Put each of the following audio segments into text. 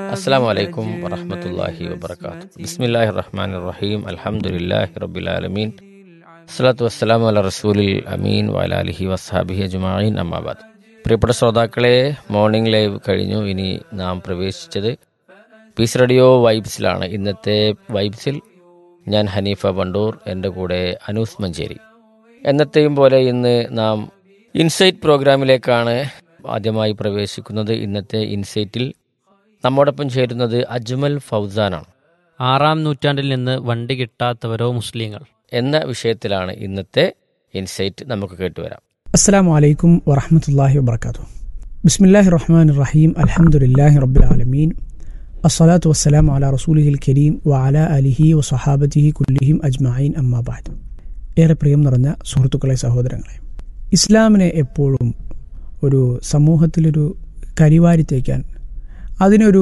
അസ്സാം വലൈക്കും വറഹമത്തല്ലാഹി വബർക്കാത്തു ബിസ്മില്ലാഹി റഹ്മാൻ റഹീം അൽഹംദുലില്ലാഹി റബ്ബിലാലമീൻ അസ്സലാത്തു വസ്സലാമു അല റസൂലിൽ അമീൻ വലാലിഹി വസ്ഹാബിഹി അജ്മായിൻ അമ്മാബാദ് പ്രിയപ്പെട്ട ശ്രോതാക്കളെ മോർണിംഗ് ലൈവ് കഴിഞ്ഞു ഇനി നാം പ്രവേശിച്ചത് പീസ് റേഡിയോ വൈബ്സിലാണ് ഇന്നത്തെ വൈബ്സിൽ ഞാൻ ഹനീഫ ബണ്ടൂർ എൻ്റെ കൂടെ അനൂസ് മഞ്ചേരി എന്നത്തെയും പോലെ ഇന്ന് നാം ഇൻസൈറ്റ് പ്രോഗ്രാമിലേക്കാണ് ആദ്യമായി പ്രവേശിക്കുന്നത് ഇന്നത്തെ ഇൻസൈറ്റിൽ നമ്മോടൊപ്പം ചേരുന്നത് അജ്മൽ ഫൗസാനാണ് ആറാം നൂറ്റാണ്ടിൽ നിന്ന് വണ്ടി കിട്ടാത്തവരോ മുസ്ലിങ്ങൾ എന്ന വിഷയത്തിലാണ് ഇന്നത്തെ ഇൻസൈറ്റ് നമുക്ക് കേട്ടുവരാം അസ്സലാമു അലൈക്കും വറഹമത്തല്ലാഹി വബർക്കാത്തു ബിസ്മില്ലാഹി റഹ്മാൻ റഹീം അൽഹംദുലില്ലാഹി റബ്ബിൽ ആലമീൻ അസ്സലാത്തു വസ്സലാം അല റസൂലിഹിൽ കരീം വഅല അലിഹി വസഹാബത്തിഹി കുല്ലിഹിം അജ്മായിൻ അമ്മാബാദ് ഏറെ പ്രിയം നിറഞ്ഞ സുഹൃത്തുക്കളെ സഹോദരങ്ങളെ ഇസ്ലാമിനെ എപ്പോഴും ഒരു സമൂഹത്തിലൊരു കരിവാരി തേക്കാൻ അതിനൊരു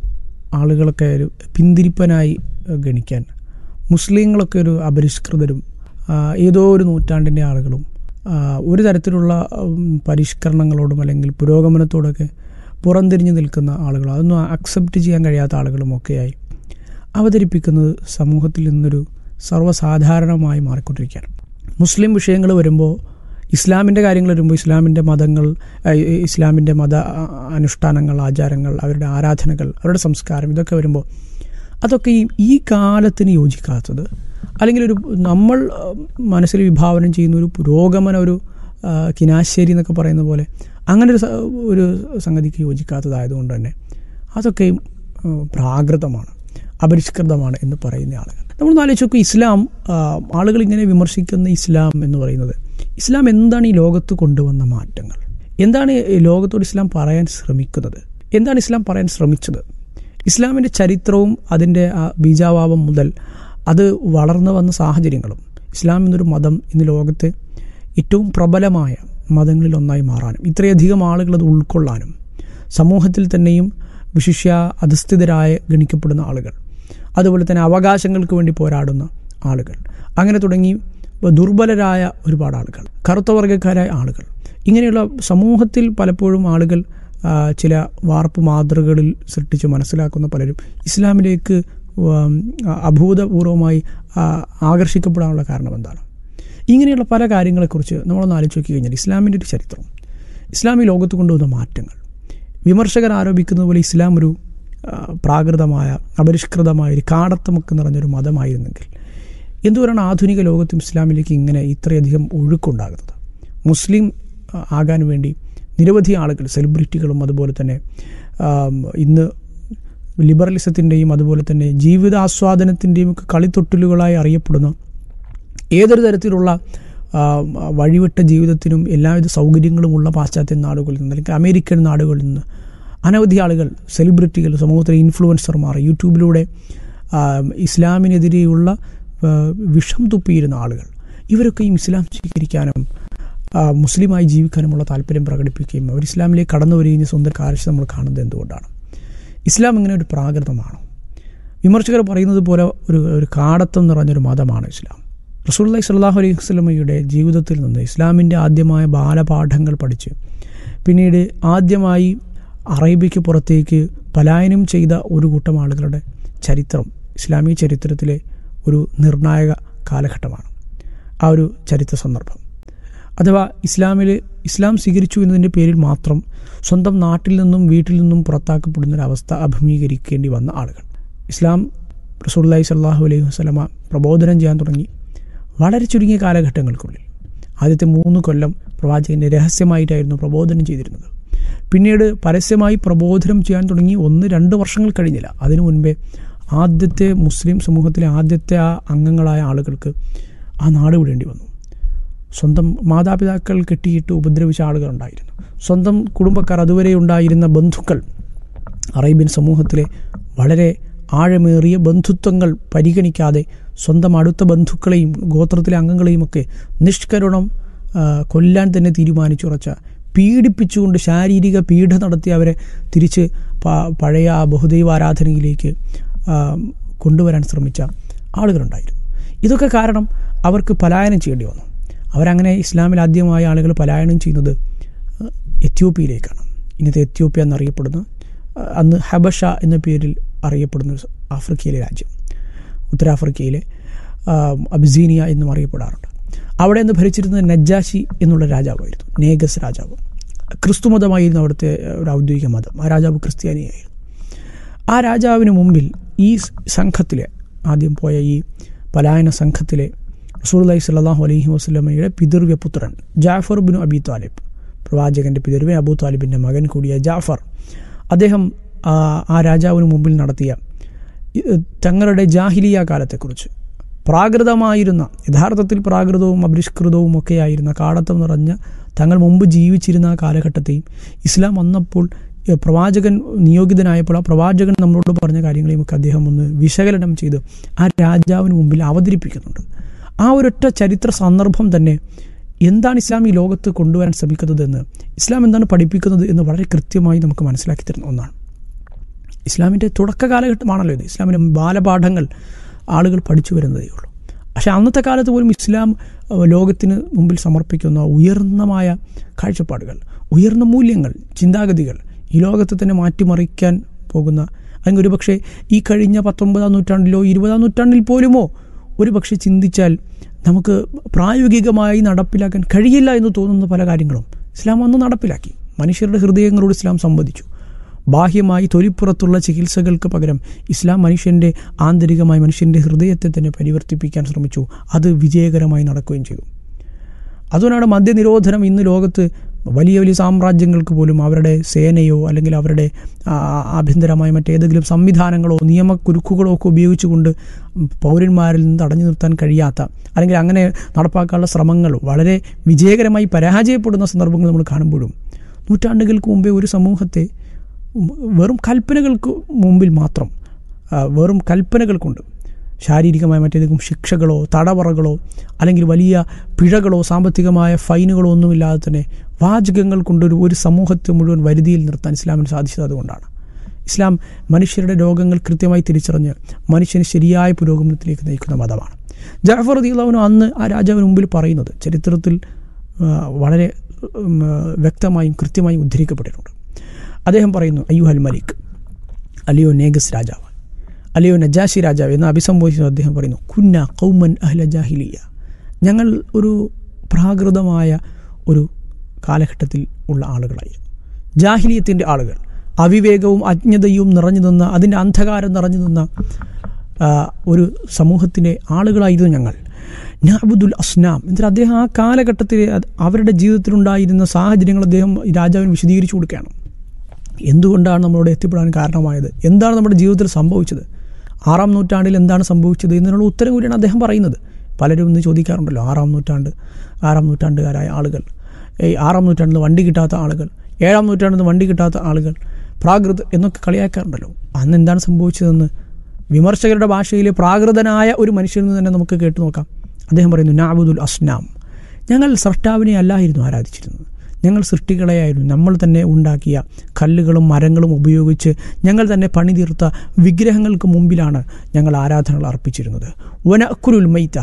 ആളുകളൊക്കെ ഒരു പിന്തിരിപ്പനായി ഗണിക്കാൻ മുസ്ലിങ്ങളൊക്കെ ഒരു അപരിഷ്കൃതരും ആ, ഏതോ ഒരു നൂറ്റാണ്ടിൻ്റെ ആളുകളും ആ, ഒരു തരത്തിലുള്ള ഉം, പരിഷ്കരണങ്ങളോടും അല്ലെങ്കിൽ പുരോഗമനത്തോടൊക്കെ പുറംതിരിഞ്ഞു നിൽക്കുന്ന ആളുകൾ അതൊന്നും അക്സെപ്റ്റ് ചെയ്യാൻ കഴിയാത്ത ആളുകളും ഒക്കെയായി അവതരിപ്പിക്കുന്നത് സമൂഹത്തിൽ നിന്നൊരു സർവ്വസാധാരണമായി മാറിക്കൊണ്ടിരിക്കുകയാണ് മുസ്ലിം വിഷയങ്ങൾ വരുമ്പോൾ ഇസ്ലാമിൻ്റെ കാര്യങ്ങൾ വരുമ്പോൾ ഇസ്ലാമിൻ്റെ മതങ്ങൾ ആ, ഇസ്ലാമിൻ്റെ മത ആ, അനുഷ്ഠാനങ്ങൾ ആചാരങ്ങൾ അവരുടെ ആരാധനകൾ അവരുടെ സംസ്കാരം ഇതൊക്കെ വരുമ്പോൾ അതൊക്കെ ഈ ഈ കാലത്തിന് യോജിക്കാത്തത് അല്ലെങ്കിൽ ഒരു നമ്മൾ ആ, മനസ്സിൽ വിഭാവനം ചെയ്യുന്ന ഒരു പുരോഗമന ഒരു ആ, കിനാശ്ശേരി എന്നൊക്കെ പറയുന്ന പോലെ അങ്ങനെ ഒരു സ- ഒരു സംഗതിക്ക് യോജിക്കാത്തതായതുകൊണ്ട് തന്നെ അതൊക്കെ ആ, പ്രാകൃതമാണ് അപരിഷ്കൃതമാണ് എന്ന് പറയുന്ന ആളുകൾ നമ്മൾ ആലോചിച്ച് നോക്കും ഇസ്ലാം ആ, ആളുകൾ ഇങ്ങനെ വിമർശിക്കുന്ന ഇസ്ലാം എന്ന് പറയുന്നത് ഇസ്ലാം എന്താണ് ഈ ലോകത്ത് കൊണ്ടുവന്ന മാറ്റങ്ങൾ എന്താണ് ഈ ലോകത്തോട് ഇസ്ലാം പറയാൻ ശ്രമിക്കുന്നത് എന്താണ് ഇസ്ലാം പറയാൻ ശ്രമിച്ചത് ഇസ്ലാമിൻ്റെ ചരിത്രവും അതിൻ്റെ ആ ബീജാവാപം മുതൽ അത് വളർന്നു വന്ന സാഹചര്യങ്ങളും ഇസ്ലാം എന്നൊരു മതം ഇന്ന് ലോകത്തെ ഏറ്റവും പ്രബലമായ മതങ്ങളിൽ ഒന്നായി മാറാനും ഇത്രയധികം ആളുകൾ അത് ഉൾക്കൊള്ളാനും സമൂഹത്തിൽ തന്നെയും വിശിഷ്യ അധസ്ഥിതരായ ഗണിക്കപ്പെടുന്ന ആളുകൾ അതുപോലെ തന്നെ അവകാശങ്ങൾക്ക് വേണ്ടി പോരാടുന്ന ആളുകൾ അങ്ങനെ തുടങ്ങി ദുർബലരായ ഒരുപാട് ആളുകൾ കറുത്ത വർഗ്ഗക്കാരായ ആളുകൾ ഇങ്ങനെയുള്ള സമൂഹത്തിൽ പലപ്പോഴും ആളുകൾ ആ, ചില വാർപ്പ് മാതൃകകളിൽ സൃഷ്ടിച്ച് മനസ്സിലാക്കുന്ന പലരും ഇസ്ലാമിലേക്ക് ഉം, അഭൂതപൂർവമായി ആ, ആകർഷിക്കപ്പെടാനുള്ള കാരണം എന്താണ് ഇങ്ങനെയുള്ള പല കാര്യങ്ങളെക്കുറിച്ച് നമ്മളൊന്ന് ആലോചിച്ച് നോക്കി കഴിഞ്ഞാൽ ഇസ്ലാമിൻ്റെ ഒരു ചരിത്രം ഇസ്ലാമി ലോകത്ത് കൊണ്ടുവന്ന മാറ്റങ്ങൾ വിമർശകർ ആരോപിക്കുന്നത് പോലെ ഇസ്ലാം ഒരു ആ, പ്രാകൃതമായ അപരിഷ്കൃതമായ ഒരു കാടത്തമൊക്കെ നിറഞ്ഞൊരു മതമായിരുന്നെങ്കിൽ എന്തുകൊണ്ടാണ് ആധുനിക ലോകത്തും ഇസ്ലാമിലേക്ക് ഇങ്ങനെ ഇത്രയധികം ഒഴുക്കുണ്ടാകുന്നത് മുസ്ലിം ആ, ആകാൻ വേണ്ടി നിരവധി ആളുകൾ സെലിബ്രിറ്റികളും അതുപോലെ തന്നെ ആം, ഇന്ന് ലിബറലിസത്തിൻ്റെയും അതുപോലെ തന്നെ ജീവിതാസ്വാദനത്തിൻ്റെയും ഒക്കെ കളിത്തൊട്ടിലുകളായി അറിയപ്പെടുന്ന ഏതൊരു തരത്തിലുള്ള ആ, വഴിവിട്ട ജീവിതത്തിനും എല്ലാവിധ സൗകര്യങ്ങളുമുള്ള പാശ്ചാത്യ നാടുകളിൽ നിന്ന് അല്ലെങ്കിൽ അമേരിക്കൻ നാടുകളിൽ നിന്ന് അനവധി ആളുകൾ സെലിബ്രിറ്റികൾ സമൂഹത്തിലെ ഇൻഫ്ലുവൻസർമാർ യൂട്യൂബിലൂടെ ആ, ഇസ്ലാമിനെതിരെയുള്ള ആ, വിഷം തുപ്പിയിരുന്ന ആളുകൾ ഇവരൊക്കെയും ഇസ്ലാം സ്വീകരിക്കാനും ആ, മുസ്ലിമായി ജീവിക്കാനുമുള്ള താല്പര്യം പ്രകടിപ്പിക്കുകയും അവർ ഇസ്ലാമിലേക്ക് കടന്നു വരികയും സ്വന്തം കാഴ്ച നമ്മൾ കാണുന്നത് എന്തുകൊണ്ടാണ് ഇസ്ലാം ഇങ്ങനെ ഒരു പ്രാകൃതമാണോ വിമർശകർ പറയുന്നത് പോലെ ഒരു ഒരു കാടത്തം നിറഞ്ഞൊരു മതമാണ് ഇസ്ലാം റസൂല്ലി സ്വല്ലാഹു അലൈഹി വസ്ലമയുടെ ജീവിതത്തിൽ നിന്ന് ഇസ്ലാമിൻ്റെ ആദ്യമായ ബാലപാഠങ്ങൾ പഠിച്ച് പിന്നീട് ആദ്യമായി അറേബ്യയ്ക്ക് പുറത്തേക്ക് പലായനം ചെയ്ത ഒരു കൂട്ടം ആളുകളുടെ ചരിത്രം ഇസ്ലാമിക ചരിത്രത്തിലെ ഒരു നിർണായക കാലഘട്ടമാണ് ആ ഒരു ചരിത്ര സന്ദർഭം അഥവാ ഇസ്ലാമിൽ ഇസ്ലാം സ്വീകരിച്ചു എന്നതിൻ്റെ പേരിൽ മാത്രം സ്വന്തം നാട്ടിൽ നിന്നും വീട്ടിൽ നിന്നും പുറത്താക്കപ്പെടുന്ന ഒരു അവസ്ഥ അഭിമുഖീകരിക്കേണ്ടി വന്ന ആളുകൾ ഇസ്ലാം റസൂല്ലായി സല്ലാഹു അലൈഹി വസ്ലമ പ്രബോധനം ചെയ്യാൻ തുടങ്ങി വളരെ ചുരുങ്ങിയ കാലഘട്ടങ്ങൾക്കുള്ളിൽ ആദ്യത്തെ മൂന്ന് കൊല്ലം പ്രവാചകൻ്റെ രഹസ്യമായിട്ടായിരുന്നു പ്രബോധനം ചെയ്തിരുന്നത് പിന്നീട് പരസ്യമായി പ്രബോധനം ചെയ്യാൻ തുടങ്ങി ഒന്ന് രണ്ട് വർഷങ്ങൾ കഴിഞ്ഞില്ല അതിനു മുൻപേ ആദ്യത്തെ മുസ്ലിം സമൂഹത്തിലെ ആദ്യത്തെ ആ അംഗങ്ങളായ ആളുകൾക്ക് ആ നാട് വിടേണ്ടി വന്നു സ്വന്തം മാതാപിതാക്കൾ കെട്ടിയിട്ട് ഉപദ്രവിച്ച ആളുകളുണ്ടായിരുന്നു സ്വന്തം കുടുംബക്കാർ അതുവരെ ഉണ്ടായിരുന്ന ബന്ധുക്കൾ അറേബ്യൻ സമൂഹത്തിലെ വളരെ ആഴമേറിയ ബന്ധുത്വങ്ങൾ പരിഗണിക്കാതെ സ്വന്തം അടുത്ത ബന്ധുക്കളെയും ഗോത്രത്തിലെ അംഗങ്ങളെയും ഒക്കെ നിഷ്കരുണം ആ, കൊല്ലാൻ തന്നെ തീരുമാനിച്ചുറച്ച പീഡിപ്പിച്ചുകൊണ്ട് ശാരീരിക പീഡ നടത്തി അവരെ തിരിച്ച് പ- പഴയ ആ ബഹുദൈവ ആരാധനയിലേക്ക് ആ, കൊണ്ടുവരാൻ ശ്രമിച്ച ആളുകളുണ്ടായിരുന്നു ഇതൊക്കെ കാരണം അവർക്ക് പലായനം ചെയ്യേണ്ടി വന്നു അവരങ്ങനെ ഇസ്ലാമിൽ ആദ്യമായ ആളുകൾ പലായനം ചെയ്യുന്നത് എത്യോപ്യയിലേക്കാണ് ഇന്നത്തെ എത്യോപ്യ എന്നറിയപ്പെടുന്ന അന്ന് ഹബഷ എന്ന പേരിൽ അറിയപ്പെടുന്ന ഒരു ആഫ്രിക്കയിലെ രാജ്യം ഉത്തരാഫ്രിക്കയിലെ ആ, അബ്സീനിയ എന്നും അറിയപ്പെടാറുണ്ട് അവിടെ നിന്ന് ഭരിച്ചിരുന്നത് നജ്ജാശി എന്നുള്ള രാജാവായിരുന്നു നേഗസ് രാജാവ് ക്രിസ്തുമതമായിരുന്നു അവിടുത്തെ ഒരു ഔദ്യോഗിക മതം ആ രാജാവ് ക്രിസ്ത്യാനിയായിരുന്നു ആ രാജാവിന് മുമ്പിൽ ഈ സംഘത്തിലെ ആദ്യം പോയ ഈ പലായന സംഘത്തിലെ റസൂർലി സല്ലാഹു അലൈഹി വസ്ലമയുടെ പിതൃവ്യപുത്രൻ ജാഫർ ബിൻ അബി താലിബ് പ്രവാചകന്റെ പിതൃവ്യ അബൂ താലിബിന്റെ മകൻ കൂടിയ ജാഫർ അദ്ദേഹം ആ, ആ രാജാവിന് മുമ്പിൽ നടത്തിയ ഈ, തങ്ങളുടെ ജാഹിലിയ കാലത്തെക്കുറിച്ച് പ്രാകൃതമായിരുന്ന യഥാർത്ഥത്തിൽ പ്രാകൃതവും അപരിഷ്കൃതവും ഒക്കെയായിരുന്ന കാടത്തം നിറഞ്ഞ തങ്ങൾ മുമ്പ് ജീവിച്ചിരുന്ന ആ കാലഘട്ടത്തെയും ഇസ്ലാം വന്നപ്പോൾ ഏ, പ്രവാചകൻ നിയോഗിതനായപ്പോൾ ആ പ്രവാചകൻ നമ്മളോട് പറഞ്ഞ കാര്യങ്ങളെയും ഒക്കെ അദ്ദേഹം ഒന്ന് വിശകലനം ചെയ്ത് ആ രാജാവിന് മുമ്പിൽ അവതരിപ്പിക്കുന്നുണ്ട് ആ ഒരൊറ്റ ചരിത്ര സന്ദർഭം തന്നെ എന്താണ് ഇസ്ലാം ഈ ലോകത്ത് കൊണ്ടുവരാൻ ശ്രമിക്കുന്നതെന്ന് ഇസ്ലാം എന്താണ് പഠിപ്പിക്കുന്നത് എന്ന് വളരെ കൃത്യമായി നമുക്ക് മനസ്സിലാക്കി തരുന്ന ഒന്നാണ് ഇസ്ലാമിൻ്റെ തുടക്ക കാലഘട്ടമാണല്ലോ ഇത് ഇസ്ലാമിൻ്റെ ബാലപാഠങ്ങൾ ആളുകൾ പഠിച്ചു വരുന്നതേ ഉള്ളൂ പക്ഷേ അന്നത്തെ കാലത്ത് പോലും ഇസ്ലാം ഏഹ്, ലോകത്തിന് മുമ്പിൽ സമർപ്പിക്കുന്ന ഉയർന്നമായ കാഴ്ചപ്പാടുകൾ ഉയർന്ന മൂല്യങ്ങൾ ചിന്താഗതികൾ ഈ ലോകത്തെ തന്നെ മാറ്റിമറിക്കാൻ പോകുന്ന അല്ലെങ്കിൽ ഒരുപക്ഷെ ഈ കഴിഞ്ഞ പത്തൊമ്പതാം നൂറ്റാണ്ടിലോ ഇരുപതാം നൂറ്റാണ്ടിൽ പോലുമോ ഒരുപക്ഷെ ചിന്തിച്ചാൽ നമുക്ക് പ്രായോഗികമായി നടപ്പിലാക്കാൻ കഴിയില്ല എന്ന് തോന്നുന്ന പല കാര്യങ്ങളും ഇസ്ലാം അന്ന് നടപ്പിലാക്കി മനുഷ്യരുടെ ഹൃദയങ്ങളോട് ഇസ്ലാം സംവദിച്ചു ബാഹ്യമായി തൊലിപ്പുറത്തുള്ള ചികിത്സകൾക്ക് പകരം ഇസ്ലാം മനുഷ്യൻ്റെ ആന്തരികമായി മനുഷ്യൻ്റെ ഹൃദയത്തെ തന്നെ പരിവർത്തിപ്പിക്കാൻ ശ്രമിച്ചു അത് വിജയകരമായി നടക്കുകയും ചെയ്തു അതുകൊണ്ടാണ് മദ്യനിരോധനം ഇന്ന് ലോകത്ത് വലിയ വലിയ സാമ്രാജ്യങ്ങൾക്ക് പോലും അവരുടെ സേനയോ അല്ലെങ്കിൽ അവരുടെ ആ, ആഭ്യന്തരമായ മറ്റേതെങ്കിലും സംവിധാനങ്ങളോ നിയമക്കുരുക്കുകളോ ഒക്കെ ഉപയോഗിച്ചുകൊണ്ട് പൗരന്മാരിൽ നിന്ന് തടഞ്ഞു നിർത്താൻ കഴിയാത്ത അല്ലെങ്കിൽ അങ്ങനെ നടപ്പാക്കാനുള്ള ശ്രമങ്ങൾ വളരെ വിജയകരമായി പരാജയപ്പെടുന്ന സന്ദർഭങ്ങൾ നമ്മൾ കാണുമ്പോഴും നൂറ്റാണ്ടുകൾക്ക് മുമ്പേ ഒരു സമൂഹത്തെ ഉം, വെറും കൽപ്പനകൾക്ക് മുമ്പിൽ മാത്രം ആ, വെറും കൽപ്പനകൾ കൊണ്ട് ശാരീരികമായ മറ്റേതെങ്കിലും ശിക്ഷകളോ തടവറകളോ അല്ലെങ്കിൽ വലിയ പിഴകളോ സാമ്പത്തികമായ ഫൈനുകളോ ഒന്നുമില്ലാതെ തന്നെ വാചകങ്ങൾ കൊണ്ടൊരു ഒരു സമൂഹത്തെ മുഴുവൻ വരുതിയിൽ നിർത്താൻ ഇസ്ലാമിന് സാധിച്ചത് അതുകൊണ്ടാണ് ഇസ്ലാം മനുഷ്യരുടെ രോഗങ്ങൾ കൃത്യമായി തിരിച്ചറിഞ്ഞ് മനുഷ്യന് ശരിയായ പുരോഗമനത്തിലേക്ക് നയിക്കുന്ന മതമാണ് ജാഫർ അദിയുള്ളവനും അന്ന് ആ രാജാവിന് മുമ്പിൽ പറയുന്നത് ചരിത്രത്തിൽ ആ, വളരെ ഉം, വ്യക്തമായും കൃത്യമായും ഉദ്ധരിക്കപ്പെട്ടിട്ടുണ്ട് അദ്ദേഹം പറയുന്നു അയ്യുഹൽ മലിക് അലിയോ നേഗസ് രാജാവ് അലിയോ നജാഷി രാജാവ് എന്ന് അഭിസംബോധിച്ചത് അദ്ദേഹം പറയുന്നു കുന്ന കൗമൻ അഹ്ല ജാഹിലിയ ഞങ്ങൾ ഒരു പ്രാകൃതമായ ഒരു കാലഘട്ടത്തിൽ ഉള്ള ആളുകളായിരുന്നു ജാഹിലിയത്തിൻ്റെ ആളുകൾ അവിവേകവും അജ്ഞതയും നിറഞ്ഞു നിന്ന അതിൻ്റെ അന്ധകാരം നിറഞ്ഞു നിന്ന ആ, ഒരു സമൂഹത്തിൻ്റെ ആളുകളായിരുന്നു ഞങ്ങൾ നാബുദുൽ അസ്നാം എന്നിട്ട് അദ്ദേഹം ആ കാലഘട്ടത്തിൽ അത് അവരുടെ ജീവിതത്തിലുണ്ടായിരുന്ന സാഹചര്യങ്ങൾ അദ്ദേഹം ഈ രാജാവിന് വിശദീകരിച്ചു കൊടുക്കുകയാണ് എന്തുകൊണ്ടാണ് നമ്മളോട് എത്തിപ്പെടാൻ കാരണമായത് എന്താണ് നമ്മുടെ ജീവിതത്തിൽ സംഭവിച്ചത് ആറാം നൂറ്റാണ്ടിൽ എന്താണ് സംഭവിച്ചത് എന്നുള്ള ഉത്തരം കൂടിയാണ് അദ്ദേഹം പറയുന്നത് പലരും ഇന്ന് ചോദിക്കാറുണ്ടല്ലോ ആറാം നൂറ്റാണ്ട് ആറാം നൂറ്റാണ്ടുകാരായ ആളുകൾ ഈ ആറാം നൂറ്റാണ്ടിൽ വണ്ടി കിട്ടാത്ത ആളുകൾ ഏഴാം നൂറ്റാണ്ടിൽ വണ്ടി കിട്ടാത്ത ആളുകൾ പ്രാകൃത് എന്നൊക്കെ കളിയാക്കാറുണ്ടല്ലോ അന്ന് എന്താണ് സംഭവിച്ചതെന്ന് വിമർശകരുടെ ഭാഷയിലെ പ്രാകൃതനായ ഒരു മനുഷ്യനിൽ നിന്ന് തന്നെ നമുക്ക് കേട്ടു നോക്കാം അദ്ദേഹം പറയുന്നു നാബുദുൽ അസ്നാം ഞങ്ങൾ സൃഷ്ടാവിനെ അല്ലായിരുന്നു ആരാധിച്ചിരുന്നത് ഞങ്ങൾ സൃഷ്ടികളെയായിരുന്നു നമ്മൾ തന്നെ ഉണ്ടാക്കിയ കല്ലുകളും മരങ്ങളും ഉപയോഗിച്ച് ഞങ്ങൾ തന്നെ പണിതീർത്ത വിഗ്രഹങ്ങൾക്ക് മുമ്പിലാണ് ഞങ്ങൾ ആരാധനകൾ അർപ്പിച്ചിരുന്നത് വനക്കുരുൽ മൈത്ത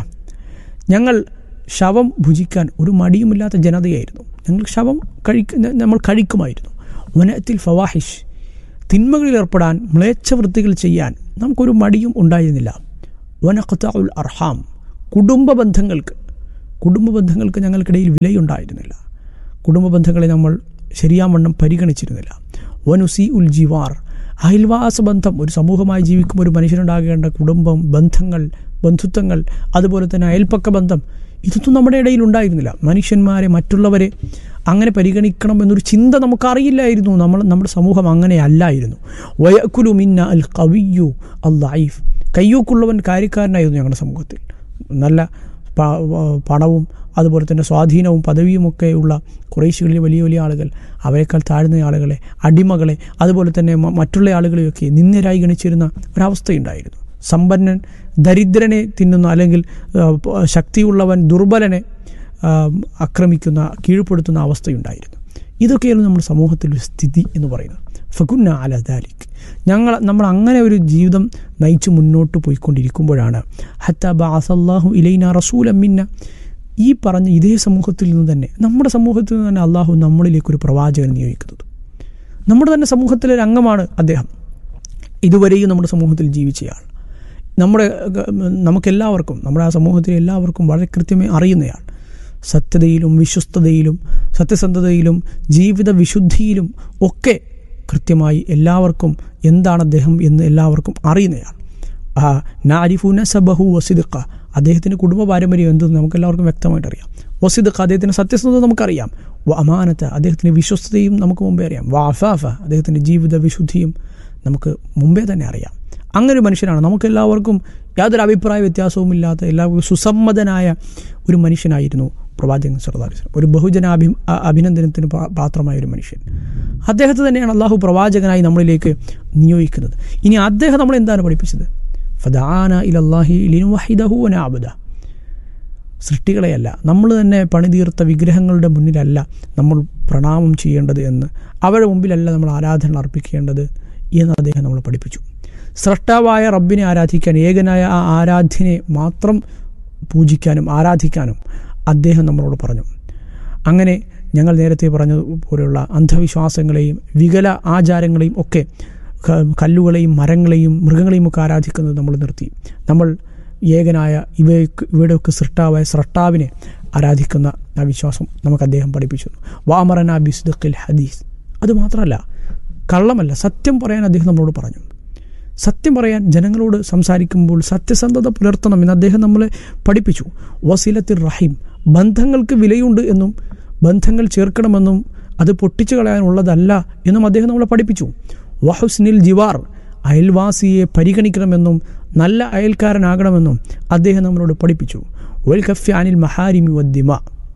ഞങ്ങൾ ശവം ഭുജിക്കാൻ ഒരു മടിയുമില്ലാത്ത ജനതയായിരുന്നു ഞങ്ങൾ ശവം കഴിക്ക നമ്മൾ കഴിക്കുമായിരുന്നു വനത്തിൽ ഫവാഹിഷ് തിന്മകളിൽ ഏർപ്പെടാൻ മ്ലേച്ഛവൃത്തികൾ ചെയ്യാൻ നമുക്കൊരു മടിയും ഉണ്ടായിരുന്നില്ല വനഖത്ത ഉൽ അർഹാം കുടുംബ ബന്ധങ്ങൾക്ക് കുടുംബ ബന്ധങ്ങൾക്ക് ഞങ്ങൾക്കിടയിൽ വിലയുണ്ടായിരുന്നില്ല കുടുംബ ബന്ധങ്ങളെ നമ്മൾ ശരിയാവണ്ണം പരിഗണിച്ചിരുന്നില്ല വനുസി ഉൽ ജിവാർ അയൽവാസ ബന്ധം ഒരു സമൂഹമായി ജീവിക്കുമ്പോൾ ഒരു മനുഷ്യനുണ്ടാകേണ്ട കുടുംബം ബന്ധങ്ങൾ ബന്ധുത്വങ്ങൾ അതുപോലെ തന്നെ അയൽപ്പക്ക ബന്ധം ഇതൊന്നും നമ്മുടെ ഇടയിൽ ഉണ്ടായിരുന്നില്ല മനുഷ്യന്മാരെ മറ്റുള്ളവരെ അങ്ങനെ പരിഗണിക്കണം എന്നൊരു ചിന്ത നമുക്കറിയില്ലായിരുന്നു നമ്മൾ നമ്മുടെ സമൂഹം അങ്ങനെ അല്ലായിരുന്നു വയക്കുലു മിന്ന അൽ കവിയു അൽ ലൈഫ് കയ്യൂക്കുള്ളവൻ കാര്യക്കാരനായിരുന്നു ഞങ്ങളുടെ സമൂഹത്തിൽ നല്ല പ- പണവും അതുപോലെ തന്നെ സ്വാധീനവും പദവിയുമൊക്കെ ഉള്ള കുറേശ്ശികളിലെ വലിയ വലിയ ആളുകൾ അവരെക്കാൾ താഴ്ന്ന ആളുകളെ അടിമകളെ അതുപോലെ തന്നെ മ- മറ്റുള്ള ആളുകളെയൊക്കെ നിന്ദ്യരായി ഗണിച്ചിരുന്ന ഒരവസ്ഥയുണ്ടായിരുന്നു സമ്പന്നൻ ദരിദ്രനെ തിന്നുന്ന അല്ലെങ്കിൽ ആ, പ- ശക്തിയുള്ളവൻ ദുർബലനെ ആ, ആക്രമിക്കുന്ന കീഴ്പ്പെടുത്തുന്ന അവസ്ഥയുണ്ടായിരുന്നു ഇതൊക്കെയായിരുന്നു നമ്മുടെ സമൂഹത്തിലെ ഒരു സ്ഥിതി എന്ന് പറയുന്നത് ഫകുന്ന അല ദാലിക് ഞങ്ങൾ നമ്മൾ അങ്ങനെ ഒരു ജീവിതം നയിച്ച് മുന്നോട്ട് പോയിക്കൊണ്ടിരിക്കുമ്പോഴാണ് ഹത്ത ബാസല്ലാഹു ഇലൈന റസൂൽ അമ്മിന്ന ഈ പറഞ്ഞ ഇതേ സമൂഹത്തിൽ നിന്ന് തന്നെ നമ്മുടെ സമൂഹത്തിൽ നിന്ന് തന്നെ അള്ളാഹു നമ്മളിലേക്ക് ഒരു പ്രവാചകൻ നിയോഗിക്കുന്നത് നമ്മുടെ തന്നെ സമൂഹത്തിലെ ഒരു അംഗമാണ് അദ്ദേഹം ഇതുവരെയും നമ്മുടെ സമൂഹത്തിൽ ജീവിച്ചയാൾ നമ്മുടെ ഏഹ്, നമുക്കെല്ലാവർക്കും നമ്മുടെ ആ സമൂഹത്തിലെ എല്ലാവർക്കും വളരെ കൃത്യമായി അറിയുന്നയാൾ സത്യതയിലും വിശ്വസ്തതയിലും സത്യസന്ധതയിലും ജീവിത വിശുദ്ധിയിലും ഒക്കെ കൃത്യമായി എല്ലാവർക്കും എന്താണ് അദ്ദേഹം എന്ന് എല്ലാവർക്കും അറിയുന്നയാൾ ആ നാരിഫു നസബഹു വസിദക്ക അദ്ദേഹത്തിൻ്റെ കുടുംബ പാരമ്പര്യം എന്തെന്ന് നമുക്ക് എല്ലാവർക്കും വ്യക്തമായിട്ട് അറിയാം വസിദക്ക അദ്ദേഹത്തിൻ്റെ സത്യസന്ധത നമുക്കറിയാം വ അമാനത്ത് അദ്ദേഹത്തിൻ്റെ വിശ്വസ്തയും നമുക്ക് മുമ്പേ അറിയാം വ അഫാഫ അദ്ദേഹത്തിൻ്റെ ജീവിത വിശുദ്ധിയും നമുക്ക് മുമ്പേ തന്നെ അറിയാം അങ്ങനെ ഒരു മനുഷ്യനാണ് നമുക്ക് എല്ലാവർക്കും യാതൊരു അഭിപ്രായ വ്യത്യാസവും ഇല്ലാത്ത എല്ലാവർക്കും സുസമ്മതനായ ഒരു മനുഷ്യനായിരുന്നു പ്രവാചകൻ സർദാർ ഒരു ബഹുജന അഭി അ- അഭിനന്ദനത്തിന് പാ- പാത്രമായ ഒരു മനുഷ്യൻ അദ്ദേഹത്തെ തന്നെയാണ് അള്ളാഹു പ്രവാചകനായി നമ്മളിലേക്ക് നിയോഗിക്കുന്നത് ഇനി അദ്ദേഹം നമ്മളെ എന്താണ് പഠിപ്പിച്ചത് ഫദാന ഇലല്ലാഹി ലിനുവഹിദഹു വനാബുദ സൃഷ്ടികളെയല്ല നമ്മൾ തന്നെ പണിതീർത്ത വിഗ്രഹങ്ങളുടെ മുന്നിലല്ല നമ്മൾ പ്രണാമം ചെയ്യേണ്ടത് എന്ന് അവരുടെ മുമ്പിലല്ല നമ്മൾ ആരാധന അർപ്പിക്കേണ്ടത് എന്ന് അദ്ദേഹം നമ്മളെ പഠിപ്പിച്ചു സ്രഷ്ടാവായ റബ്ബിനെ ആരാധിക്കാൻ ഏകനായ ആ ആരാധ്യനെ മാത്രം പൂജിക്കാനും ആരാധിക്കാനും അദ്ദേഹം നമ്മളോട് പറഞ്ഞു അങ്ങനെ ഞങ്ങൾ നേരത്തെ പറഞ്ഞ പോലെയുള്ള അന്ധവിശ്വാസങ്ങളെയും വികല ആചാരങ്ങളെയും ഒക്കെ ക- കല്ലുകളെയും മരങ്ങളെയും മൃഗങ്ങളെയും ഒക്കെ ആരാധിക്കുന്നത് നമ്മൾ നിർത്തി നമ്മൾ ഏകനായ ഇവയ്ക്ക് ഇവയുടെയൊക്കെ സൃഷ്ടാവായ സ്രഷ്ടാവിനെ ആരാധിക്കുന്ന ആ വിശ്വാസം നമുക്ക് അദ്ദേഹം പഠിപ്പിച്ചു വാമറന ബിസ്ദഖിൽ ഹദീസ് അത് മാത്രമല്ല കള്ളമല്ല സത്യം പറയാൻ അദ്ദേഹം നമ്മളോട് പറഞ്ഞു സത്യം പറയാൻ ജനങ്ങളോട് സംസാരിക്കുമ്പോൾ സത്യസന്ധത പുലർത്തണം എന്ന് അദ്ദേഹം നമ്മളെ പഠിപ്പിച്ചു വസീലത്തിൽ റഹീം ബന്ധങ്ങൾക്ക് വിലയുണ്ട് എന്നും ബന്ധങ്ങൾ ചേർക്കണമെന്നും അത് പൊട്ടിച്ചു കളയാനുള്ളതല്ല എന്നും അദ്ദേഹം നമ്മളെ പഠിപ്പിച്ചു വഹുസ്നിൽ ജിവാർ അയൽവാസിയെ പരിഗണിക്കണമെന്നും നല്ല അയൽക്കാരനാകണമെന്നും അദ്ദേഹം നമ്മളോട് പഠിപ്പിച്ചു വൽ കഫ്യ അനിൽ മഹാരിമി വദ്ദിമ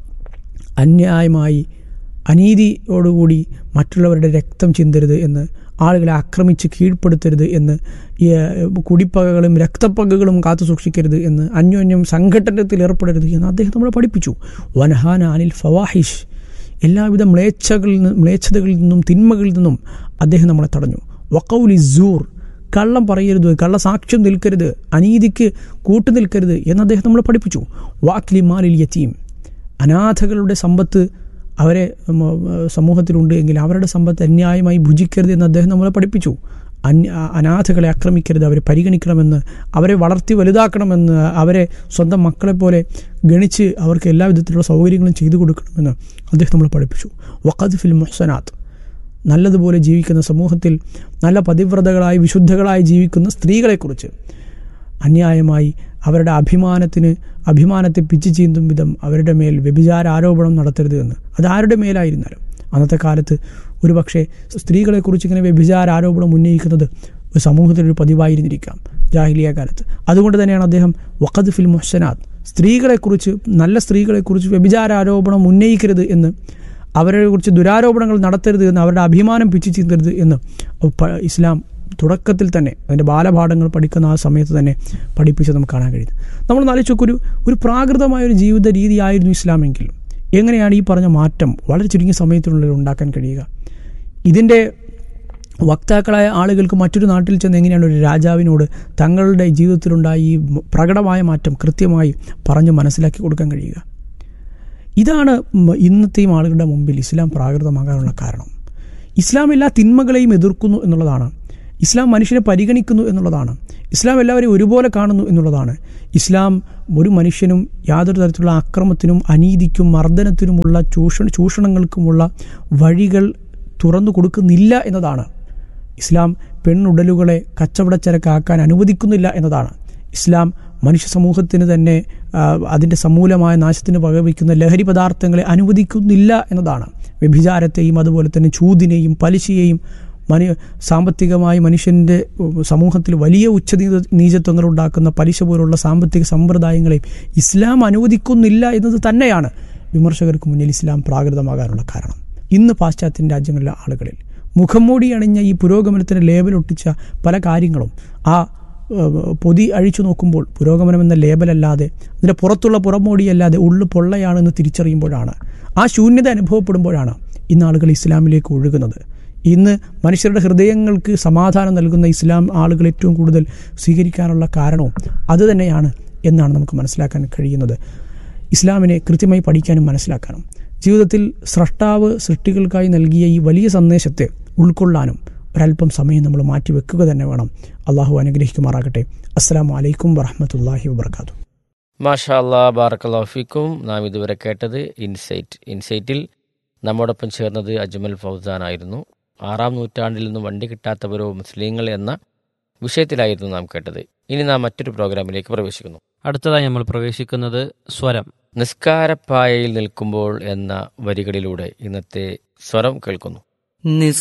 അന്യായമായി അനീതിയോടുകൂടി മറ്റുള്ളവരുടെ രക്തം ചിന്തരുത് എന്ന് ആളുകളെ ആക്രമിച്ച് കീഴ്പ്പെടുത്തരുത് എന്ന് ഈ, ഏഹ്, കുടിപ്പകകളും രക്തപ്പകകളും കാത്തു സൂക്ഷിക്കരുത് എന്ന് അന്യോന്യം സംഘട്ടനത്തിൽ ഏർപ്പെടരുത് എന്ന് അദ്ദേഹം നമ്മളെ പഠിപ്പിച്ചു വനഹാന അനിൽ ഫവാഹിഷ് എല്ലാവിധ മ്ലേച്ഛകളിൽ നിന്ന് മ്ലേച്ഛതകളിൽ നിന്നും തിന്മകളിൽ നിന്നും അദ്ദേഹം നമ്മളെ തടഞ്ഞു വക്കൗലി സൂർ കള്ളം പറയരുത് കള്ളസാക്ഷ്യം നിൽക്കരുത് അനീതിക്ക് കൂട്ടു നിൽക്കരുത് എന്ന് അദ്ദേഹം നമ്മളെ പഠിപ്പിച്ചു വാക്ലി മാലിൽ യത്തീം അനാഥകളുടെ സമ്പത്ത് അവരെ ഉം, ഏഹ്, സമൂഹത്തിലുണ്ട് എങ്കിൽ അവരുടെ സമ്പത്ത് അന്യായമായി ഭുജിക്കരുത് എന്ന് അദ്ദേഹം നമ്മളെ പഠിപ്പിച്ചു അന്യ അനാഥകളെ ആക്രമിക്കരുത് അവരെ പരിഗണിക്കണമെന്ന് അവരെ വളർത്തി വലുതാക്കണമെന്ന് അവരെ സ്വന്തം മക്കളെ പോലെ ഗണിച്ച് അവർക്ക് എല്ലാ വിധത്തിലുള്ള സൗകര്യങ്ങളും ചെയ്തു കൊടുക്കണമെന്ന് അദ്ദേഹം നമ്മളെ പഠിപ്പിച്ചു വഖദ് ഫിൽ മുഹ്സനാത്ത് നല്ലതുപോലെ ജീവിക്കുന്ന സമൂഹത്തിൽ നല്ല പതിവ്രതകളായി വിശുദ്ധകളായി ജീവിക്കുന്ന സ്ത്രീകളെക്കുറിച്ച് അന്യായമായി അവരുടെ അഭിമാനത്തിന് അഭിമാനത്തെ പിച്ചു ചീന്തും വിധം അവരുടെ മേൽ വ്യഭിചാര ആരോപണം നടത്തരുത് എന്ന് അത് ആരുടെ മേലായിരുന്നാലും അന്നത്തെ കാലത്ത് ഒരു പക്ഷേ സ്ത്രീകളെക്കുറിച്ച് ഇങ്ങനെ വ്യഭിചാര ആരോപണം ഉന്നയിക്കുന്നത് ഒരു സമൂഹത്തിലൊരു പതിവായിരുന്നിരിക്കാം ജാഹിലിയ കാലത്ത് അതുകൊണ്ട് തന്നെയാണ് അദ്ദേഹം വഖദ് ഫിൽ മുഹ്സനാത്ത് സ്ത്രീകളെക്കുറിച്ച് നല്ല സ്ത്രീകളെക്കുറിച്ച് വ്യഭിചാര ആരോപണം ഉന്നയിക്കരുത് എന്ന് അവരെ കുറിച്ച് ദുരാരോപണങ്ങൾ നടത്തരുത് എന്ന് അവരുടെ അഭിമാനം പിച്ചു ചീന്തരുത് എന്ന് പ- ഇസ്ലാം തുടക്കത്തിൽ തന്നെ അതിൻ്റെ ബാലപാഠങ്ങൾ പഠിക്കുന്ന ആ സമയത്ത് തന്നെ പഠിപ്പിച്ച് നമുക്ക് കാണാൻ കഴിയുന്നത് നമ്മൾ നാലിച്ചൊക്കെ ഒരു ഒരു പ്രാകൃതമായ ഒരു ജീവിത രീതിയായിരുന്നു ഇസ്ലാമെങ്കിൽ എങ്ങനെയാണ് ഈ പറഞ്ഞ മാറ്റം വളരെ ചുരുങ്ങിയ സമയത്തിനുള്ളിൽ ഉണ്ടാക്കാൻ കഴിയുക ഇതിൻ്റെ വക്താക്കളായ ആളുകൾക്ക് മറ്റൊരു നാട്ടിൽ ചെന്ന് എങ്ങനെയാണ് ഒരു രാജാവിനോട് തങ്ങളുടെ ജീവിതത്തിലുണ്ടായ ഈ പ്രകടമായ മാറ്റം കൃത്യമായി പറഞ്ഞ് മനസ്സിലാക്കി കൊടുക്കാൻ കഴിയുക ഇതാണ് മ- ഇന്നത്തെയും ആളുകളുടെ മുമ്പിൽ ഇസ്ലാം പ്രാകൃതമാകാനുള്ള കാരണം ഇസ്ലാം എല്ലാ തിന്മകളെയും എതിർക്കുന്നു എന്നുള്ളതാണ് ഇസ്ലാം മനുഷ്യനെ പരിഗണിക്കുന്നു എന്നുള്ളതാണ് ഇസ്ലാം എല്ലാവരെയും ഒരുപോലെ കാണുന്നു എന്നുള്ളതാണ് ഇസ്ലാം ഒരു മനുഷ്യനും യാതൊരു തരത്തിലുള്ള അക്രമത്തിനും അനീതിക്കും മർദ്ദനത്തിനുമുള്ള ചൂഷണ ചൂഷണങ്ങൾക്കുമുള്ള വഴികൾ തുറന്നു കൊടുക്കുന്നില്ല എന്നതാണ് ഇസ്ലാം പെണ്ണുടലുകളെ കച്ചവടച്ചരക്കാക്കാൻ അനുവദിക്കുന്നില്ല എന്നതാണ് ഇസ്ലാം മനുഷ്യ സമൂഹത്തിന് തന്നെ ആ, അതിൻ്റെ സമൂലമായ നാശത്തിന് വകവയ്ക്കുന്ന ലഹരി പദാർത്ഥങ്ങളെ അനുവദിക്കുന്നില്ല എന്നതാണ് വ്യഭിചാരത്തെയും അതുപോലെ തന്നെ ചൂതിനെയും പലിശയെയും മനു സാമ്പത്തികമായി മനുഷ്യൻ്റെ ഉം, സമൂഹത്തിൽ വലിയ ഉച്ചനീച നീചത്വങ്ങൾ ഉണ്ടാക്കുന്ന പലിശ പോലുള്ള സാമ്പത്തിക സമ്പ്രദായങ്ങളെയും ഇസ്ലാം അനുവദിക്കുന്നില്ല എന്നത് തന്നെയാണ് വിമർശകർക്ക് മുന്നിൽ ഇസ്ലാം പ്രാകൃതമാകാനുള്ള കാരണം ഇന്ന് പാശ്ചാത്യ രാജ്യങ്ങളിലെ ആളുകളിൽ മുഖംമൂടി അണിഞ്ഞ ഈ പുരോഗമനത്തിന് ലേബലൊട്ടിച്ച പല കാര്യങ്ങളും ആ ഏഹ്, പൊതി അഴിച്ചു നോക്കുമ്പോൾ പുരോഗമനം എന്ന ലേബലല്ലാതെ അതിൻ്റെ പുറത്തുള്ള പുറമോടിയല്ലാതെ ഉള്ളു പൊള്ളയാണെന്ന് തിരിച്ചറിയുമ്പോഴാണ് ആ ശൂന്യത അനുഭവപ്പെടുമ്പോഴാണ് ഇന്ന് ആളുകൾ ഇസ്ലാമിലേക്ക് ഒഴുകുന്നത് ഇന്ന് മനുഷ്യരുടെ ഹൃദയങ്ങൾക്ക് സമാധാനം നൽകുന്ന ഇസ്ലാം ആളുകൾ ഏറ്റവും കൂടുതൽ സ്വീകരിക്കാനുള്ള കാരണവും അതുതന്നെയാണ് എന്നാണ് നമുക്ക് മനസ്സിലാക്കാൻ കഴിയുന്നത് ഇസ്ലാമിനെ കൃത്യമായി പഠിക്കാനും മനസ്സിലാക്കാനും ജീവിതത്തിൽ സ്രഷ്ടാവ് സൃഷ്ടികൾക്കായി നൽകിയ ഈ വലിയ സന്ദേശത്തെ ഉൾക്കൊള്ളാനും ഒരല്പം സമയം നമ്മൾ മാറ്റിവെക്കുക തന്നെ വേണം അള്ളാഹു അനുഗ്രഹിക്കുമാറാകട്ടെ അസ്സാം വലൈക്കും വറഹമത്തല്ലാഹി വബർക്കാത്തു മാഷാ അല്ലാ ബാറക്കല്ലാഫിക്കും നാം ഇതുവരെ കേട്ടത് ഇൻസൈറ്റ് ഇൻസൈറ്റിൽ നമ്മോടൊപ്പം ചേർന്നത് അജ്മൽ ഫൗസാൻ ആയിരുന്നു ആറാം നൂറ്റാണ്ടിൽ നിന്നും വണ്ടി കിട്ടാത്തവരോ മുസ്ലിങ്ങൾ എന്ന വിഷയത്തിലായിരുന്നു നാം കേട്ടത് ഇനി നാം മറ്റൊരു പ്രോഗ്രാമിലേക്ക് പ്രവേശിക്കുന്നു അടുത്തതായി നമ്മൾ പ്രവേശിക്കുന്നത് സ്വരം നിസ്കാരപ്പായയിൽ നിൽക്കുമ്പോൾ എന്ന വരികളിലൂടെ ഇന്നത്തെ സ്വരം കേൾക്കുന്നു